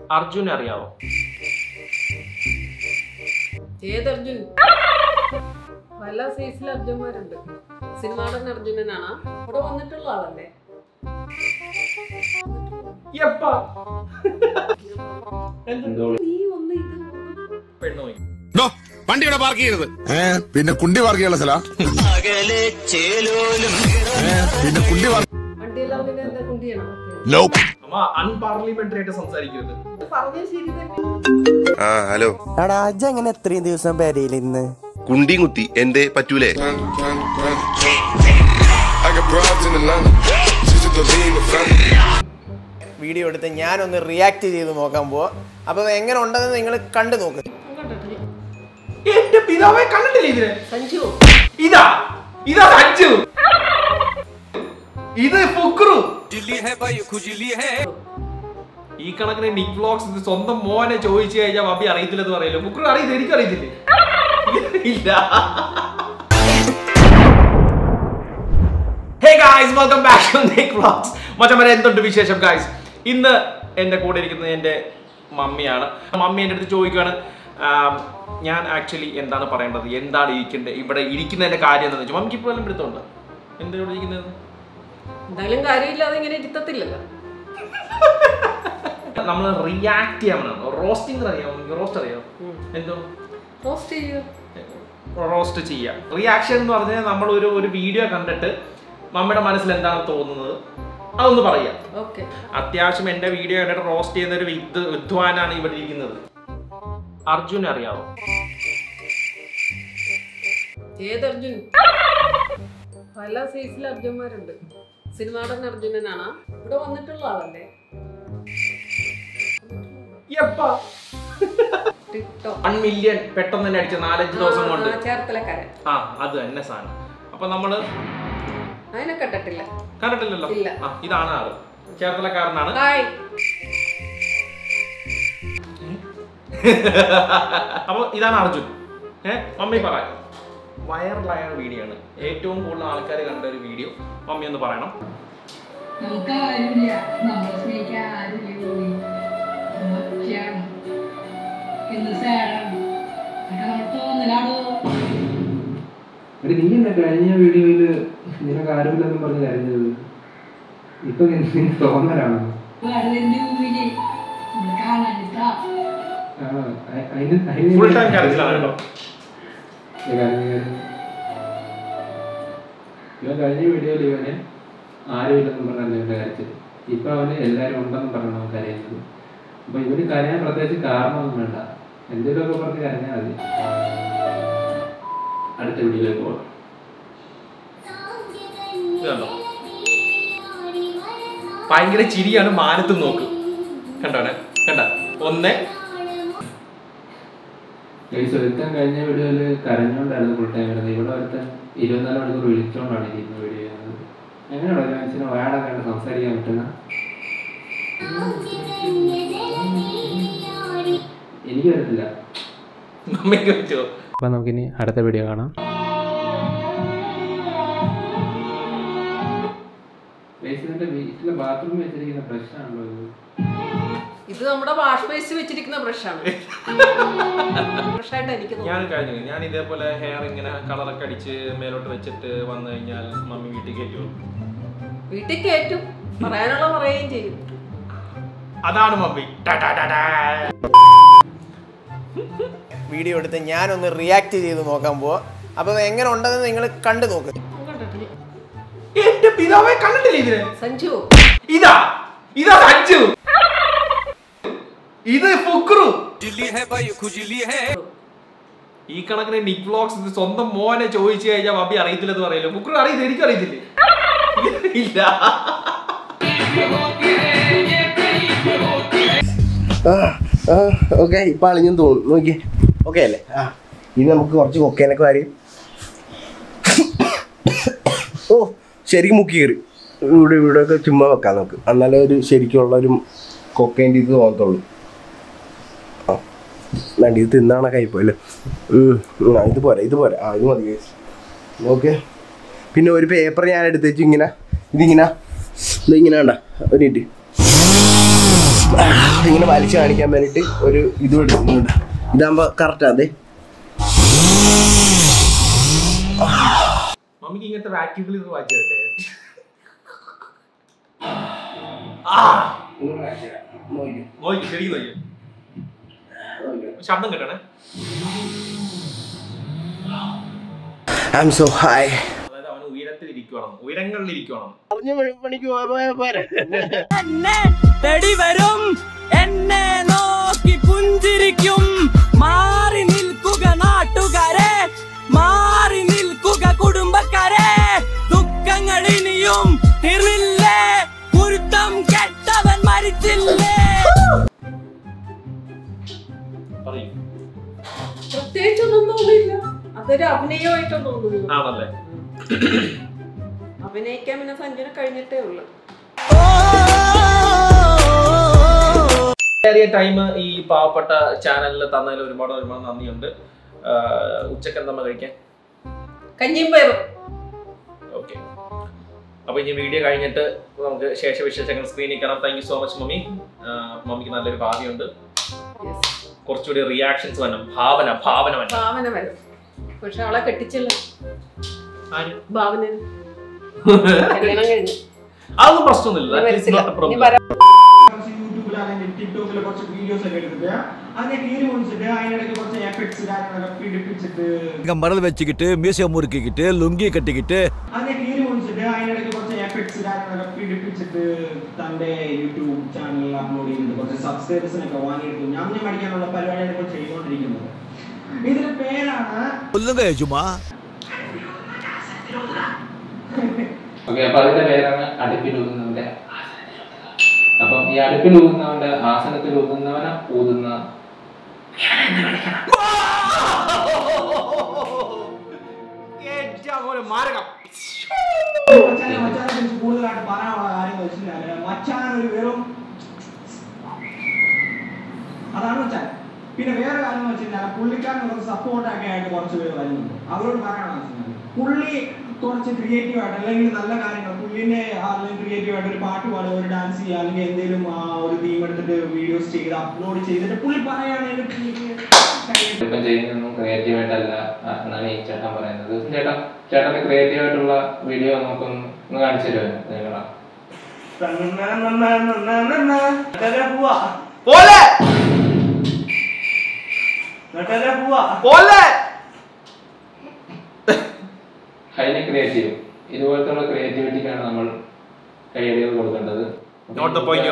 അർജുൻ അറിയാവോ ഏത് അർജുൻ പല സൈസിലെ അർജുന്മാരുണ്ട് സിനിമാടൻ അർജുനനാണ് ഇവിടെ വന്നിട്ടുള്ള ആളല്ലേ എപ്പാ നീ ഒന്ന് ഇത് പെണ്ണുപോയി വണ്ടി ഇവിടെ പാർക്ക് ചെയ്യരുത് ഏ പിന്നെ കുണ്ടി പാർക്കിയുള്ള സ്ഥല പിന്നെ കുണ്ടി പാർക്ക് വണ്ടിയെല്ലാം പിന്നെ എന്താ കുണ്ടിയാണോ നോപ്പ് അമ്മ അൺപാർലമെന്ററി ആയിട്ട് സംസാരിക്കരുത് പറഞ്ഞത് ശരി തന്നെ ആ ഹലോ എടാ അജ എങ്ങനെ എത്രയും ദിവസം പെരയിലിരുന്ന് കുണ്ടിയും കുത്തി എന്തേ പറ്റൂലേ I got broads in Atlanta. Just to lean the family. Video എടുത്ത് ഞാനൊന്ന് റിയാക്ട് ചെയ്ത് നോക്കാൻ പോവാ അപ്പൊ അത് എങ്ങനെ ഉണ്ടെന്ന് നിങ്ങൾ കണ്ടു നോക്ക് കണ്ടിട്ടില്ല എന്റെ പിതാവെ കണ്ടിട്ടില്ല ഇതിനെ സഞ്ജു ഇതാ ഇതാ സഞ്ജു ഇത് ഫുക്രു ഈ കണക്കിന് നിക് വ്ലോഗ്സ് ഇത് സ്വന്തം മോനെ ചോദിച്ചു കഴിഞ്ഞാൽ ബാബി അറിയത്തില്ലെന്ന് പറയല്ലോ ഫുക്രു അറിയില്ല എനിക്ക് അറിയത്തില്ലേ ഇല്ല hey guys welcome back to Nick vlogs മച്ചമ്മരെ എന്തുണ്ട് വിശേഷം ഗായ്സ് ഇന്ന് എൻ്റെ കൂടെ ഇരിക്കുന്നത് എൻ്റെ മമ്മിയാണ് മമ്മി എൻ്റെ അടുത്ത് ചോദിക്കുകയാണ് ആം, ഞാൻ ആക്ച്വലി എന്താണ് പറയേണ്ടത് എന്താണ് ഇരിക്കേണ്ടത് ഇവിടെ ഇരിക്കുന്നതിൻ്റെ കാര്യം എന്താണെന്ന് വെച്ചാൽ മമ്മിക്ക് ഇപ്പോൾ വല്ലതും പിടുത്തമുണ്ട് എന്താ ഇവിടെ ഇരിക്കുന്നത് എന്തായാലും കാര്യമില്ലാതെ ഇങ്ങനെ ഇരുത്തത്തില്ലല്ലോ നമ്മൾ റിയാക്ട് ചെയ്യാൻ റോസ്റ്റിംഗ് അറിയാമോ റോസ്റ്റ് അറിയാമോ എന്തോ പോസ്റ്റ് ചെയ്യൂ റോസ്റ്റ് ചെയ്യാം റിയാക്ഷൻ എന്ന് പറഞ്ഞാൽ നമ്മൾ ഒരു ഒരു വീഡിയോ കണ്ടിട്ട് നമ്മുടെ മനസ്സിൽ എന്താണ് തോന്നുന്നത് അതൊന്ന് പറയാം ഓക്കെ അത്യാവശ്യം എൻ്റെ വീഡിയോ കണ്ടിട്ട് റോസ്റ്റ് ചെയ്യുന്ന ഒരു വിദ് വിദ്വാനാണ് ഇവിടെ ഇരിക്കുന്നത് അർജുൻ അറിയാമോ ഏത് അർജുൻ പല സൈസിലെ അർജുന്മാരുണ്ട് സിനിമാടൻ അർജുനനാണ് ഇവിടെ വന്നിട്ടുള്ള ആളല്ലേ എപ്പാ ടിക്ടോ വൺ മില്യൺ പെട്ടെന്ന് തന്നെ അടിച്ച നാലഞ്ച് ദിവസം കൊണ്ട് ചേർത്തലക്കാരൻ ആ അത് തന്നെ സാധനം അപ്പൊ നമ്മള് അതിനെ കണ്ടിട്ടില്ല കണ്ടിട്ടില്ലല്ലോ ഇല്ല. ആ ഇതാണ് ആള് ചേർത്തലക്കാരനാണ് ഹായ് അപ്പൊ ഇതാണ് അർജുൻ ഏഹ് മമ്മി പറ വൈറലായ വീഡിയോ ആണ് ഏറ്റവും കൂടുതൽ ആൾക്കാർ കണ്ട ഒരു വീഡിയോ മമ്മി ഒന്ന് പറയണം നമുക്ക് ആരുമില്ല നമ്മളെ സ്നേഹിക്കാൻ ആരുമില്ല കൂടി ഒക്കെയാണ് ഇന്ന് സാഡാണ് അതൊക്കെ നമ്മൾ തോന്നലാടോ എടി നീ എന്നെ കഴിഞ്ഞ വീഡിയോയില് നിനക്ക് ആരുമില്ലെന്നും പറഞ്ഞ് കരഞ്ഞത് ഇപ്പൊ നിനക്ക് തോന്നലാണോ വെറുതെ ഭൂമിയില് നമ്മൾ കാണാനിട്ടാ ആ, അ- അതിന് അതിന് ഫുൾ ടൈം കരച്ചിലാണ് കേട്ടോ ഏ, കരഞ്ഞ് കരഞ്ഞ്. ഇവൻ കഴിഞ്ഞ വീഡിയോയിൽ ഇവന് ആരുമില്ലെന്നും പറഞ്ഞാണ് ഇവന്റെ കരച്ചത് ഇപ്പൊ അവന് എല്ലാരും ഉണ്ടെന്നും പറഞ്ഞാണ് അവൻ കരയുന്നത് അപ്പൊ ഇവന് കരയാൻ പ്രത്യേകിച്ച് കാരണമൊന്നും വേണ്ട എന്തെങ്കിലുമൊക്കെ പറഞ്ഞ് കരഞ്ഞാൽ മതി അടുത്ത വീഡിയോയിലേക്ക് പോകാം ഇത് കണ്ടോ ഭയങ്കര ചിരിയാണ് മാനത്തും നോക്ക് കണ്ടോടെ കണ്ട ഒന്ന് ഗൈസ് ഒരുത്തൻ കഴിഞ്ഞ വീഡിയോയില് കരഞ്ഞോണ്ടായിരുന്നു ഫുൾ ടൈം വരുന്നത് ഇവിടെ ഒരുത്തൻ ഇരുപത്തിനാല് മണിക്കൂർ വിളിച്ചോണ്ടാണ് ഇരിക്കുന്ന വീഡിയോ ചെയ്യുന്നത് എങ്ങനെയാണോ ഒരു മനുഷ്യന് വയാടൊക്കെ കണ്ട് സംസാരിക്കാൻ പറ്റുന്ന എനിക്ക് വരത്തില്ല മമ്മിക്ക് വെച്ചോ അപ്പൊ നമുക്കിനി അടുത്ത വീഡിയോ കാണാം ഇതിന്റെ വീട്ടിലെ ബാത്റൂമിൽ വെച്ചിരിക്കുന്ന പ്രശ്നമാണല്ലോ ഇത് ഇത് നമ്മുടെ വാഷ് ബേസ് വെച്ചിരിക്കുന്ന ബ്രഷാണ് ബ്രഷായിട്ട് എനിക്ക് ഞാൻ തോന്നുന്നു കഴിഞ്ഞു ഞാൻ ഇതേപോലെ ഹെയർ ഇങ്ങനെ കളറൊക്കെ അടിച്ച് മേലോട്ട് വെച്ചിട്ട് വന്നു കഴിഞ്ഞാൽ മമ്മി വീട്ടിൽ കയറ്റുമോ വീട്ടിൽ കയറ്റും പറയാനുള്ള പറയുകയും ചെയ്യും അതാണ് മമ്മി ടാ ടാ ടാ ടാ. വീഡിയോ എടുത്ത് ഞാനൊന്ന് റിയാക്ട് ചെയ്ത് നോക്കാൻ പോവാ അപ്പൊ അത് എങ്ങനെ ഉണ്ടെന്ന് നിങ്ങൾ കണ്ടു നോക്ക് കണ്ടിട്ടില്ല എന്റെ പിതാവെ കണ്ടിട്ടില്ല ഇതിനെ സഞ്ജു ഇതാ ഇതാ സഞ്ജു ഇത് ഫുക്രു ഈ കണക്കിന് നിക് വ്ലോഗ്സ് ഇത് സ്വന്തം മോനെ ചോദിച്ചു കഴിഞ്ഞാൽ ബാബി അറിയത്തില്ലെന്ന് പറയല്ലോ ഫുക്രു അറിയില്ല എനിക്ക് അറിയത്തില്ലേ ഇല്ല ഓക്കെ ഇപ്പൊ അളിഞ്ഞും തോന്നുന്നു നോക്കിയേ ഓക്കെ അല്ലേ ആ ഇനി നമുക്ക് കുറച്ച് കൊക്കേനൊക്കെ വാരി ഓ ശരിക്കും മുക്കി കയറി ഇവിടെ ഇവിടെ ഒക്കെ ചുമ്മാ വെക്കാം നമുക്ക് എന്നാലേ ഒരു ശരിക്കുള്ള ഒരു കൊക്കേൻ്റെ ഇത് തോന്നത്തുള്ളൂ ആ വേണ്ട ഇത് തിന്നാണ കൈപ്പോല്ലേ ഇത് പോരാ ഇത് പോരാ ആ ഇത് മതി ഓക്കെ പിന്നെ ഒരു പേപ്പർ ഞാൻ എടുത്ത് വെച്ച് ഇങ്ങനെ ഇതിങ്ങനെ ഇതിങ്ങനെ വേണ്ട ഒരു മിനിറ്റ് ഇങ്ങനെ വലിച്ചു കാണിക്കാൻ വേണ്ടിട്ട് ഒരു ഇത് എടുക്കുന്നുണ്ട് ഇതാകുമ്പോ കറക്റ്റ് അതെ മമ്മിക്ക് ഇങ്ങനത്തെ വാക്യൂബിൾ ഇത് വായിച്ചു തരട്ടെ ആ നോക്കി ശരിക്കും നോക്കി ശബ്ദം കേട്ടണേ ഐ എം സോ ഹൈ അതായത് അവന് ഉയരത്തിൽ ഇരിക്കണം ഉയരങ്ങളിൽ ഇരിക്കണം എന്നെ തേടി വരും എന്നെ നോക്കി പുഞ്ചിരിക്കും മാറി നിൽക്കുക നാട്ടുകാരെ മാറി നിൽക്കുക കുടുംബക്കാരെ ദുഃഖങ്ങൾ ഇനിയും തീർന്നില്ലേ കുരുത്തം കെട്ടവൻ മരിച്ചില്ലേ പറയും പ്രത്യേകിച്ചൊന്നും തോന്നിയില്ല അതൊരു അഭിനയമായിട്ടൊന്നും തോന്നുന്നു ആണല്ലേ അഭിനയിക്കാൻ പിന്നെ സഞ്ജന കഴിഞ്ഞിട്ടേ ഉള്ളു ചെറിയ ടൈം ഈ പാവപ്പെട്ട ചാനലിൽ തന്നതിൽ ഒരുപാട് ഒരുപാട് നന്ദിയുണ്ട് ആഹ് ഉച്ചക്ക് എന്താ കഴിക്കാൻ കഞ്ഞിയും പയറും ഓക്കെ അപ്പൊ ഇനി വീഡിയോ കഴിഞ്ഞിട്ട് നമുക്ക് ശേഷവിശേഷങ്ങൾ സ്ക്രീനിൽ കാണാം thank you so much mummy ആഹ് മമ്മിക്ക് നല്ലൊരു ഭാവിയുണ്ട് കുറച്ചുകൂടി റിയാക്ഷൻസ് വരണം ഭാവന ഭാവന വരണം ഭാവന വരും പക്ഷെ അവളെ കെട്ടിച്ചില്ല ആര്? ഭാവന കല്യാണം കഴിഞ്ഞു അതൊന്നും പ്രശ്നമൊന്നുമില്ല ഇനി That is വരത്തില്ല. not a ഇനി problem. വരാം യൂട്യൂബിൽ അല്ലെങ്കിൽ ടിക്ടോക്കിൽ കുറച്ച് വീഡിയോസ് ഒക്കെ എടുത്തിട്ട് അതിനെ കീറി മുറിച്ചിട്ട് അതിനിടയ്ക്ക് കുറച്ച് എഫക്ട്സ് കാര്യങ്ങളൊക്കെ പിടിപ്പിച്ചിട്ട് മറൽ വെച്ചിട്ട് മീശ മുറുക്കിക്കിട്ട് ലുങ്കി കെട്ടിക്കിട്ട് അതിനെ കീറി മുറിച്ചിട്ട് അതിനിടയ്ക്ക് കുറച്ച് എഫക്ട്സ് കാര്യങ്ങളൊക്കെ പിടിപ്പിച്ചിട്ട് തന്റെ യൂട്യൂബ് ചാനലിൽ അപ്ലോഡ് ചെയ്യുന്നുണ്ട് കുറച്ച് സബ്സ്ക്രൈബേഴ്സിനൊക്കെ വാങ്ങിയെടുത്തു ഞാൻ ഞാൻ പഠിക്കാനുള്ള പരിപാടിയാണ് ഇപ്പോൾ ചെയ്തുകൊണ്ടിരിക്കുന്നത് ഇതിന്റെ പേരാണ് കൊല്ലുക ചുമ്മാ ഓക്കെ അപ്പൊ അതിന്റെ പേരാണ് അടുപ്പിൽ ഊതുന്നവന്റെ അപ്പം ഈ അടുപ്പിൽ ഊതുന്നവന്റെ ആസനത്തിൽ ഊതുന്നവനെ ഊതുന്ന ഏറ്റവും ഒരു മാരകം മച്ചാനെ മച്ചാനെ കുറിച്ച് കൂടുതലായിട്ട് പറയാനുള്ള കാര്യം എന്ന് വെച്ചാൽ മച്ചാൻ ഒരു വെറും അതാണ് മച്ചാൻ പിന്നെ വേറെ കാര്യം എന്ന് വെച്ച് കഴിഞ്ഞാൽ പുള്ളിക്കാരൻ കുറച്ച് സപ്പോർട്ടൊക്കെ ആയിട്ട് കുറച്ച് പേര് വരുന്നുണ്ട് അവരോട് പറയണമെന്ന് വെച്ച് കഴിഞ്ഞാൽ പുള്ളി കുറച്ച് ക്രിയേറ്റീവ് ആയിട്ട് അല്ലെങ്കിൽ നല്ല കാര്യങ്ങൾ പുള്ളിനെ അല്ലെങ്കിൽ ക്രിയേറ്റീവ് ആയിട്ട് ഒരു പാട്ട് പാടുക ഒരു ഡാൻസ് ചെയ്യുക അല്ലെങ്കിൽ എന്തെങ്കിലും ആ, ഒരു തീം എടുത്തിട്ട് വീഡിയോസ് ചെയ്ത് അപ്ലോഡ് ചെയ്തിട്ട് പുള്ളി പറയുകയാണെങ്കിൽ ഇപ്പം ചെയ്യുന്നതൊന്നും ക്രിയേറ്റീവ് ആയിട്ടല്ല ആ, എന്നാണ് ഈ ചേട്ടൻ പറയുന്നത് ചേട്ടൻ ചേട്ടന്റെ ക്രിയേറ്റീവ് ആയിട്ടുള്ള വീഡിയോ നമുക്കൊന്ന് ഒന്ന് കാണിച്ചു തരുമോ നിങ്ങളാ പോവാ പോലെ പോവാ പോലെ ഹൈലി ക്രിയേറ്റീവ് ഇതുപോലത്തെ ക്രിയേറ്റിവിറ്റിക്കാണ് നമ്മൾ കൈയടികൾ കൊടുക്കേണ്ടത് not the point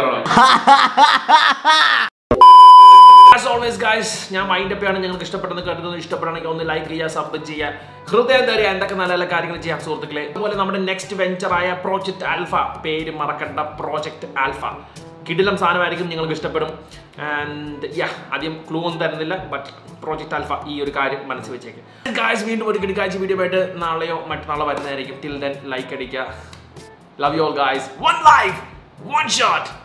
as always guys ഞാൻ മൈൻഡ് അപ്പ് ആണ് നിങ്ങൾക്ക് ഇഷ്ടപ്പെട്ടെന്ന് കരുതുന്നു ഇഷ്ടപ്പെടുകയാണെങ്കിൽ ഒന്ന് ലൈക്ക് ചെയ്യുക സബ് ചെയ്യുക ഹൃദയം തരിക എന്തൊക്കെ നല്ല നല്ല കാര്യങ്ങൾ ചെയ്യാം സുഹൃത്തുക്കളെ അതുപോലെ നമ്മുടെ നെക്സ്റ്റ് വെഞ്ചറായ പ്രോജക്റ്റ് ആൽഫ പേര് മറക്കണ്ട പ്രോജക്റ്റ് ആൽഫ കിടിലം സാധനമായിരിക്കും നിങ്ങൾക്ക് ഇഷ്ടപ്പെടും ആൻഡ് യാ ആദ്യം ക്ലൂ ഒന്നും തരുന്നില്ല ബട്ട് പ്രോജക്റ്റ് ആൽഫ ഈ ഒരു കാര്യം മനസ്സിൽ വെച്ചേക്ക് ഗായ്സ് വീണ്ടും ഒരു കിടക്കാഴ്ച വീഡിയോ ആയിട്ട് നാളെയോ മറ്റന്നാളോ വരുന്നതായിരിക്കും ടിൽ ദെൻ ലൈക്ക് അടിക്കുക love you all guys one life one shot